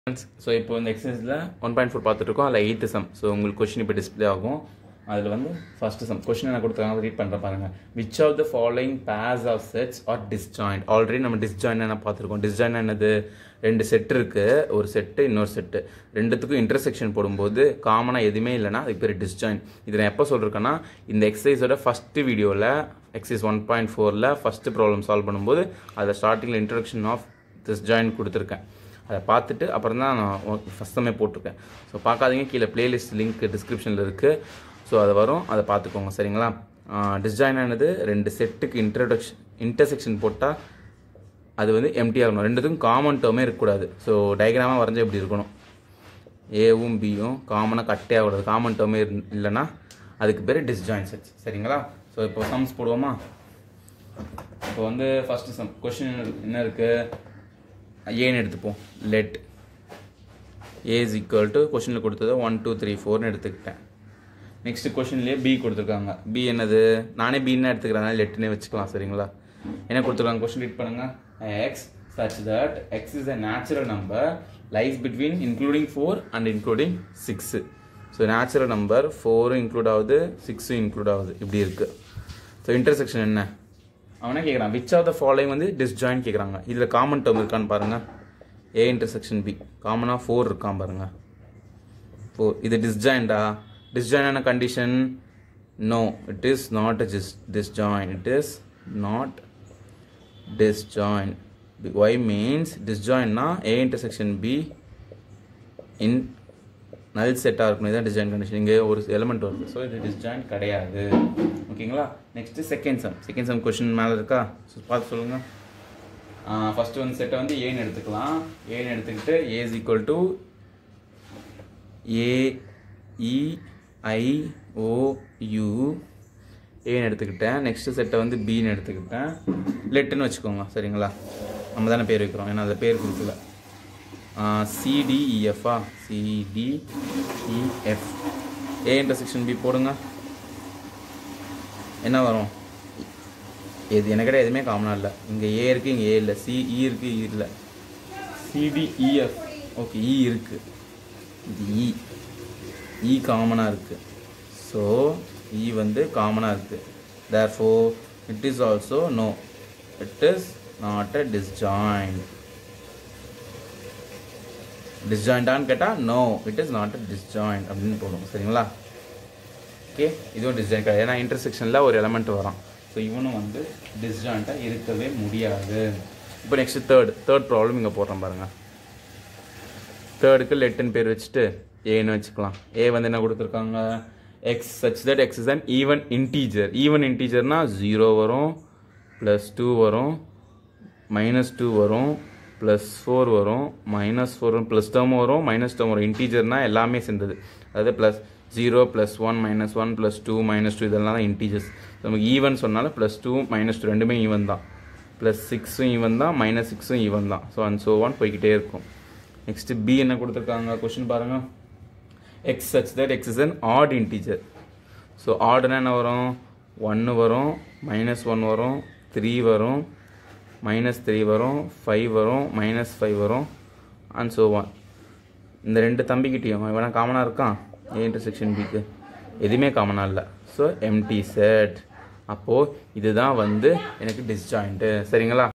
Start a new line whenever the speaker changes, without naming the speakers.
so இப்போ இந்த எக்ஸசைஸில் one point four பார்த்துட்டு இருக்கோம் அதில் எயித்து சம் ஸோ உங்களுக்கு கொஷின் இப்போ டிஸ்ப்ளே ஆகும் அதில் வந்து ஃபர்ஸ்ட் சம் கொஷின் என்ன கொடுத்துருக்காங்க ரீட் பண்ணுற பாருங்க which of the following pairs of sets are disjoint already நம்ம டிஸ்ஜாயின் என்ன பார்த்துருக்கோம் டிஸ்ஜாயின் என்னது ரெண்டு செட் இருக்கு ஒரு செட்டு இன்னொரு செட்டு ரெண்டுத்துக்கும் இன்டர்செக்ஷன் போடும்போது காமனாக எதுவுமே இல்லைன்னா அதுக்கு பேர் டிஸ்ஜாயின் இதை நான் எப்போ சொல்லிருக்கேன்னா இந்த எக்ஸசைஸோட ஃபஸ்ட்டு வீடியோவில் எக்ஸசைஸ் ஒன் பாயிண்ட் ஃபோரில் ஃபஸ்ட்டு ப்ராப்ளம் சால்வ் பண்ணும்போது அதில் ஸ்டார்டிங்கில் இன்ட்ரடக்ஷன் ஆஃப் டிஸ்ஜாயின் கொடுத்துருக்கேன் அதை பார்த்துட்டு அப்புறம் தான் நான் ஃபஸ்ட் சமே போட்டிருக்கேன் ஸோ பார்க்காதீங்க கீழே பிளேலிஸ்ட் லிங்க் டிஸ்கிரிப்ஷனில் இருக்குது ஸோ அது வரும் அதை பார்த்துக்கோங்க சரிங்களா டிசைன் ஆனது ரெண்டு செட்டுக்கு இன்ட்ரடக்ஷன் இன்டர்செக்ஷன் போட்டால் அது வந்து எம்டியாக இருக்கணும் ரெண்டுத்துக்கும் காமன் டேர்மே இருக்கக்கூடாது ஸோ டயக்ராமாக வரைஞ்சா இப்படி இருக்கணும் ஏவும் பியும் காமனாக கட்டே ஆகக்கூடாது காமன் டேர்மே இல்லைன்னா அதுக்கு பேர் டிஸ்ஜாயின் செட்ஸ் சரிங்களா ஸோ இப்போ சம்ஸ் போடுவோமா இப்போ வந்து ஃபஸ்ட்டு சம் கொஷின் என்ன இருக்குது ஏன்னு எடுத்துப்போம் let A is equal to கொஷினில் கொடுத்தது ஒன் டூ த்ரீ ஃபோர்னு எடுத்துக்கிட்டேன் நெக்ஸ்ட் கொஷின்லேயே பி கொடுத்துருக்காங்க பி என்னது நானே பின்னு எடுத்துக்கிறேன் லெட்டுனே வச்சுக்கலாம் சரிங்களா என்ன கொடுத்துருக்காங்க கொஷின் ரீட் பண்ணுங்க x such that x is a natural number lies between including 4 and including 6 so natural number ஃபோரும் இன்க்ளூட் ஆகுது சிக்ஸும் இன்க்ளூட் ஆகுது இப்படி இருக்கு ஸோ இன்டர்செக்ஷன் என்ன அவனே கேட்குறான் விச் ஆஃப் த ஃபாலோயிங் வந்து டிஸ்ஜாயின் கேட்குறாங்க இதில் காமன் டேர்ம் இருக்கான்னு பாருங்க ஏ இன்டர்செக்ஷன் பி காமனாக ஃபோர் இருக்கான் பாருங்க ஃபோர் இது டிஸ்ஜாயின்டா disjoint condition no it is not a disjoint it is not disjoint y means disjoint னா a intersection b in நல் செட்டாக இருக்கணும் இதான் டிசைன் கண்டிஷன் இங்கே ஒரு எலிமெண்ட் வருது ஸோ இது டிஸ்ஜாயின் கிடையாது ஓகேங்களா next second sum second sum question மேலே இருக்கா ஸோ பார்த்து சொல்லுங்கள் ஃபஸ்ட்டு வந்து செட்டை வந்து ஏன்னு எடுத்துக்கலாம் ஏன்னு எடுத்துக்கிட்டு A is equal to A E I O U ஏன்னு எடுத்துக்கிட்டேன் நெக்ஸ்ட் செட்டை வந்து பின்னு எடுத்துக்கிட்டேன் லெட்டுன்னு வச்சுக்கோங்க சரிங்களா நம்ம தானே பேர் வைக்கிறோம் ஏன்னா அதில் பேர் கொடுக்கல சிடிஇஎஃப்ஆ சிடிஇஎஃப் ஏ இன்டர்செக்ஷன் பி போடுங்க என்ன வரும் இது எனக்கு கிடையாது எதுவுமே காமனாக இல்லை இங்கே ஏ இருக்குது இங்கே ஏ இல்லை சிஇ இருக்குது இ இல்லை சிடிஇஎஃப் ஓகே இ இருக்குது இது இ இ காமனாக இருக்குது ஸோ இ வந்து காமனாக இருக்குது therefore it is also no it is not a disjoint டிஸ்ஜாயிண்டான்னு கேட்டால் no it is not a disjoint அப்படின்னு போடும் சரிங்களா ஓகே இதுவும் டிஸ்ஜாயின் கிடையாது ஏன்னா இன்டர்செக்ஷனில் ஒரு எலமெண்ட் வரும் ஸோ இவனும் வந்து டிஸ்ஜாயிண்ட்டாக இருக்கவே முடியாது இப்போ நெக்ஸ்ட் தேர்ட் தேர்ட் ப்ராப்ளம் இங்கே போடுறோம் பாருங்கள் தேர்டுக்கு லெட்டுன்னு பேர் வச்சுட்டு ஏன்னு வச்சுக்கலாம் ஏ வந்து என்ன கொடுத்துருக்காங்க x such that x is an even integer even இன்டீஜர்னா ஜீரோ வரும் ப்ளஸ் டூ வரும் மைனஸ் டூ வரும் ப்ளஸ் ஃபோர் வரும் மைனஸ் ஃபோர் வரும் ப்ளஸ் டேர்ம் வரும் மைனஸ் டேர்ம் வரும் இன்டீஜர்னால் எல்லாமே சேர்ந்தது அதாவது plus zero plus one minus one plus two minus two இதெல்லாம் தான் இன்டீஜர்ஸ் நமக்கு ஈவன் சொன்னாலும் ப்ளஸ் டூ மைனஸ் டூ ரெண்டுமே ஈவன் தான் ப்ளஸ் சிக்ஸும் ஈவன் தான் மைனஸ் சிக்ஸும் ஈவன் தான் ஸோ அண்ட் ஸோ ஒன் போய்கிட்டே இருக்கும் நெக்ஸ்ட் பி என்ன கொடுத்துருக்காங்க கொஷின் பாருங்க x such that x is an odd integer so ஆடுனா என்ன வரும் ஒன்று வரும் மைனஸ் ஒன் வரும் த்ரீ வரும் மைனஸ் த்ரீ வரும் ஃபைவ் வரும் மைனஸ் ஃபைவ் வரும் அண்ட் ஸோ ஒன் இந்த ரெண்டு தம்பிக்கிட்டேயும் இவனா காமனாக இருக்கான் ஏ இன்டர்செக்ஷன் பிக்கு எதுவுமே காமனாக இல்லை ஸோ எம்டி செட் அப்போது இதுதான் வந்து எனக்கு டிஸ்ஜாயிண்ட்டு சரிங்களா